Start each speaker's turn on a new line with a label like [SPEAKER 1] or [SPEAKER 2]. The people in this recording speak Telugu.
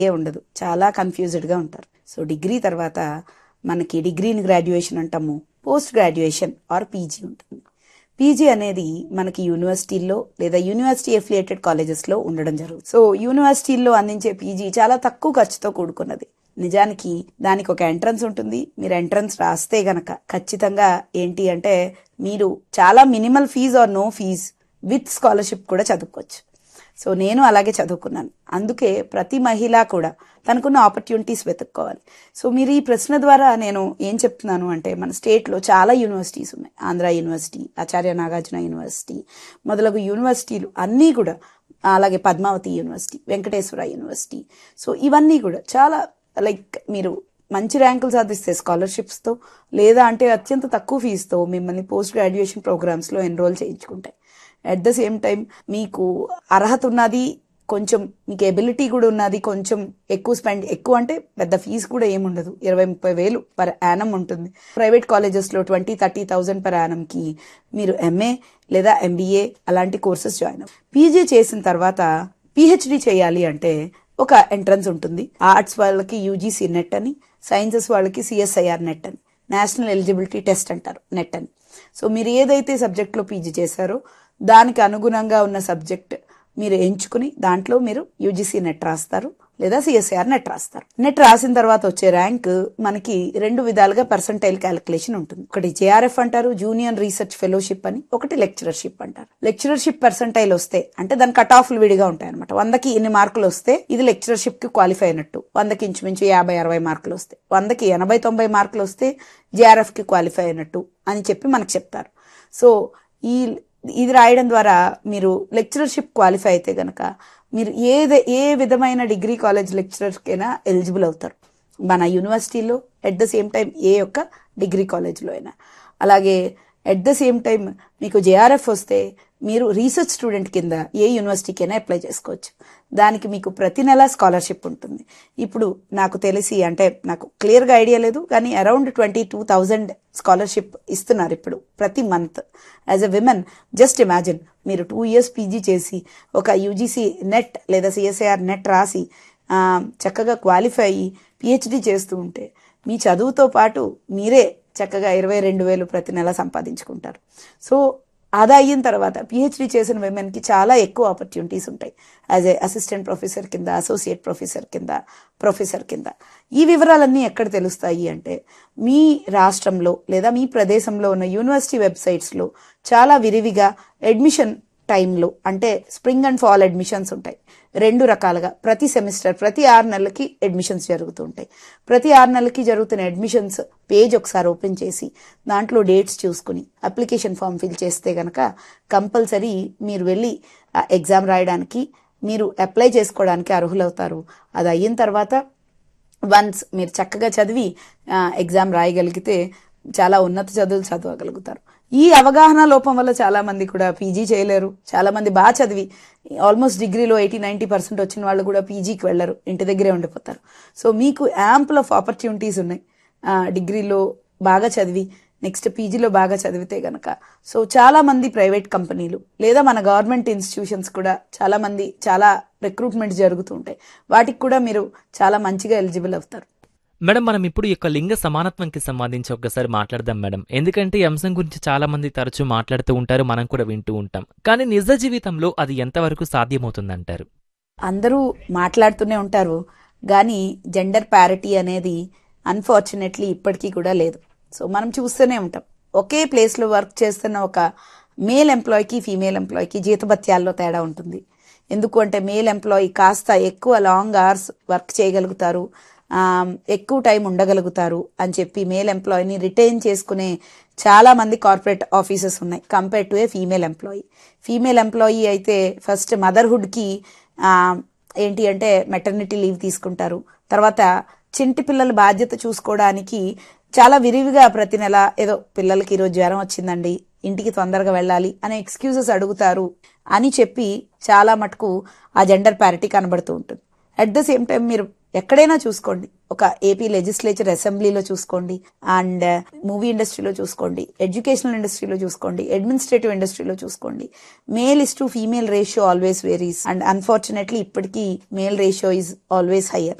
[SPEAKER 1] ఏ ఉండదు చాలా కన్ఫ్యూజ్డ్గా ఉంటారు సో డిగ్రీ తర్వాత మనకి డిగ్రీని గ్రాడ్యుయేషన్ అంటాము పోస్ట్ గ్రాడ్యుయేషన్ ఆర్ పీజీ ఉంటుంది పీజీ అనేది మనకి యూనివర్సిటీల్లో లేదా యూనివర్సిటీ ఎఫిలియేటెడ్ కాలేజెస్లో ఉండడం జరుగుతుంది సో యూనివర్సిటీల్లో అందించే పీజీ చాలా తక్కువ ఖర్చుతో కూడుకున్నది నిజానికి దానికి ఒక ఎంట్రన్స్ ఉంటుంది మీరు ఎంట్రన్స్ రాస్తే గనక ఖచ్చితంగా ఏంటి అంటే మీరు చాలా minimal fee or no fee with scholarship కూడా చదువుకోవచ్చు సో నేను అలాగే చదువుకున్నాను అందుకే ప్రతి మహిళ కూడా తనకున్న ఆపర్చునిటీస్ వెతుక్కోవాలి సో మీరు ఈ ప్రశ్న ద్వారా నేను ఏం చెప్తున్నాను అంటే మన స్టేట్లో చాలా యూనివర్సిటీస్ ఉన్నాయి ఆంధ్ర యూనివర్సిటీ ఆచార్య నాగార్జున యూనివర్సిటీ మొదలగు యూనివర్సిటీలు అన్నీ కూడా అలాగే Padmavati university Venkateswara university so ఇవన్నీ కూడా చాలా లైక్ మీరు మంచి ర్యాంకులు సాధిస్తే స్కాలర్షిప్స్తో లేదా అంటే అత్యంత తక్కువ ఫీజుతో మిమ్మల్ని పోస్ట్ గ్రాడ్యుయేషన్ ప్రోగ్రామ్స్లో ఎన్రోల్ చేయించుకుంటాయి అట్ ద సేమ్ టైం మీకు అర్హత ఉన్నది కొంచెం మీకు ఎబిలిటీ కూడా ఉన్నది కొంచెం ఎక్కువ స్పెండ్ ఎక్కువ అంటే పెద్ద ఫీజు కూడా ఏముండదు ఇరవై ముప్పై వేలు పర్ యానం ఉంటుంది ప్రైవేట్ కాలేజెస్లో ట్వంటీ థర్టీ థౌజండ్ పర్ యానంకి మీరు ఎంఏ లేదా ఎంబీఏ అలాంటి కోర్సెస్ జాయిన్ పీజీ చేసిన తర్వాత పిహెచ్డి చేయాలి అంటే ఒక ఎంట్రన్స్ ఉంటుంది ఆర్ట్స్ వాళ్ళకి యూజీసీ నెట్ అని సైన్సెస్ వాళ్ళకి సిఎస్ఐఆర్ నెట్ అని నేషనల్ ఎలిజిబిలిటీ టెస్ట్ అంటారు నెట్ అని సో మీరు ఏదైతే సబ్జెక్ట్లో పీజీ చేశారో దానికి అనుగుణంగా ఉన్న సబ్జెక్ట్ మీరు ఎంచుకుని దాంట్లో మీరు యూజీసీ నెట్ రాస్తారు లేదా సిఎస్ఆర్ నెట్ రాస్తారు నెట్ రాసిన తర్వాత వచ్చే ర్యాంక్ మనకి రెండు విధాలుగా పర్సంటైల్ క్యాలిక్యులేషన్ ఉంటుంది ఒకటి జేఆర్ఎఫ్ అంటారు జూనియర్ రీసెర్చ్ ఫెలోషిప్ అని ఒకటి లెక్చరర్షిప్ అంటారు లెక్చరర్షిప్ పర్సంటైల్ వస్తే అంటే దాని కట్ ఆఫ్లు విడిగా ఉంటాయి అనమాట వందకి ఇన్ని మార్కులు వస్తే ఇది లెక్చరర్షిప్ కి క్వాలిఫై అయినట్టు వందకి ఇంచుమించు యాభై అరవై మార్కులు వస్తాయి వందకి ఎనభై తొంభై మార్కులు వస్తే జేఆర్ఎఫ్ కి క్వాలిఫై అయినట్టు అని చెప్పి మనకు చెప్తారు సో ఈ ఇది రాయడం ద్వారా మీరు లెక్చరర్షిప్ క్వాలిఫై అయితే గనక మీరు ఏదే ఏ విధమైన డిగ్రీ కాలేజ్ లెక్చరర్కైనా ఎలిజిబుల్ అవుతారు మన యూనివర్సిటీలో ఎట్ ద సేమ్ టైం ఏ యొక్క డిగ్రీ కాలేజ్లో అయినా అలాగే ఎట్ ద సేమ్ టైం మీకు జేఆర్ఎఫ్ వస్తే మీరు రీసెర్చ్ స్టూడెంట్ కింద ఏ యూనివర్సిటీకైనా అప్లై చేసుకోవచ్చు దానికి మీకు ప్రతి నెల స్కాలర్షిప్ ఉంటుంది ఇప్పుడు నాకు తెలిసి అంటే నాకు క్లియర్గా ఐడియా లేదు కానీ around twenty two thousand scholarship ఇస్తున్నారు ఇప్పుడు ప్రతి month as a women just imagine మీరు టూ ఇయర్స్ పీజీ చేసి ఒక యూజీసీ నెట్ లేదా సిఎస్ఐఆర్ నెట్ రాసి ఆ, చక్కగా క్వాలిఫై అయ్యి పిహెచ్డి చేస్తూ ఉంటే మీ చదువుతో పాటు మీరే చక్కగా ఇరవై రెండు వేలు ప్రతి నెల సంపాదించుకుంటారు సో అది అయిన తర్వాత పిహెచ్డి చేసిన విమెన్కి చాలా ఎక్కువ ఆపర్చునిటీస్ ఉంటాయి యాజ్ ఏ అసిస్టెంట్ ప్రొఫెసర్ కింద అసోసియేట్ ప్రొఫెసర్ కింద ప్రొఫెసర్ కింద ఈ వివరాలన్నీ ఎక్కడ తెలుస్తాయి అంటే మీ రాష్ట్రంలో లేదా మీ ప్రదేశంలో ఉన్న యూనివర్సిటీ వెబ్సైట్స్లో చాలా విరివిగా అడ్మిషన్ టైంలో అంటే స్ప్రింగ్ అండ్ ఫాల్ అడ్మిషన్స్ ఉంటాయి రెండు రకాలుగా ప్రతి సెమిస్టర్ ప్రతి ఆరు నెలలకి అడ్మిషన్స్ జరుగుతూ ఉంటాయి ప్రతి ఆరు నెలలకి జరుగుతున్న అడ్మిషన్స్ పేజ్ ఒకసారి ఓపెన్ చేసి దాంట్లో డేట్స్ చూసుకుని అప్లికేషన్ ఫామ్ ఫిల్ చేస్తే గనక కంపల్సరీ మీరు వెళ్ళి ఎగ్జామ్ రాయడానికి మీరు అప్లై చేసుకోవడానికి అర్హులవుతారు అది అయిన తర్వాత వన్స్ మీరు చక్కగా చదివి ఎగ్జామ్ రాయగలిగితే చాలా ఉన్నత చదువులు చదవగలుగుతారు ఈ అవగాహన లోపం వల్ల చాలా మంది కూడా పీజీ చేయలేరు చాలా మంది బాగా చదివి ఆల్మోస్ట్ డిగ్రీలో ఎయిటీ నైంటీ పర్సెంట్ వచ్చిన వాళ్ళు కూడా పీజీకి వెళ్ళరు ఇంటి దగ్గరే ఉండిపోతారు సో మీకు యాంపుల్ ఆఫ్ ఆపర్చునిటీస్ ఉన్నాయి ఆ, డిగ్రీలో బాగా చదివి నెక్స్ట్ పీజీలో బాగా చదివితే గనక సో చాలా మంది ప్రైవేట్ కంపెనీలు లేదా మన గవర్నమెంట్ ఇన్స్టిట్యూషన్స్ కూడా చాలా మంది చాలా రిక్రూట్మెంట్ జరుగుతూ ఉంటాయి వాటికి కూడా మీరు చాలా మంచిగా ఎలిజిబుల్ అవుతారు
[SPEAKER 2] మేడం మనం ఇప్పుడు ఈ యొక్క లింగ సమానత్వంకి సంబంధించి ఒక్కసారి మాట్లాడదాం మేడం ఎందుకంటే ఈ అంశం గురించి చాలా మంది తరచూ మాట్లాడుతూ ఉంటారు మనం కూడా వింటూ ఉంటాం కానీ నిజ జీవితంలో అది ఎంతవరకు సాధ్యమవుతుందంటారు
[SPEAKER 1] అందరూ మాట్లాడుతూనే ఉంటారు కానీ జెండర్ ప్యారిటీ అనేది అన్ఫార్చునేట్లీ ఇప్పటికీ కూడా లేదు సో మనం చూస్తూనే ఉంటాం ఒకే ప్లేస్లో వర్క్ చేస్తున్న ఒక మేల్ ఎంప్లాయీకి ఫీమేల్ ఎంప్లాయీకి జీతభత్యాల్లో తేడా ఉంటుంది ఎందుకు అంటే మేల్ ఎంప్లాయీ కాస్త ఎక్కువ లాంగ్ అవర్స్ వర్క్ చేయగలుగుతారు ఆ, ఎక్కువ టైం ఉండగలుగుతారు అని చెప్పి మేల్ ఎంప్లాయీని రిటైన్ చేసుకునే చాలా మంది కార్పొరేట్ ఆఫీసెస్ ఉన్నాయి compare to a female employee female employee అయితే ఫస్ట్ మదర్హుడ్కి ఏంటి అంటే మెటర్నిటీ లీవ్ తీసుకుంటారు తర్వాత చింటి పిల్లల బాధ్యత చూసుకోవడానికి చాలా విరివిగా ప్రతి నెల ఏదో పిల్లలకి ఈరోజు జ్వరం వచ్చిందండి ఇంటికి తొందరగా వెళ్ళాలి అనే ఎక్స్క్యూజెస్ అడుగుతారు అని చెప్పి చాలా మటుకు ఆ జెండర్ ప్యారిటీ కనబడుతూ ఉంటుంది అట్ ద సేమ్ టైం మీరు ఎక్కడైనా చూసుకోండి ఒక ఏపీ లెజిస్లేచర్ అసెంబ్లీలో చూసుకోండి అండ్ మూవీ ఇండస్ట్రీలో చూసుకోండి ఎడ్యుకేషనల్ ఇండస్ట్రీలో చూసుకోండి అడ్మినిస్ట్రేటివ్ ఇండస్ట్రీలో చూసుకోండి male is to female ratio always varies and unfortunately ఇప్పటికీ male ratio is always higher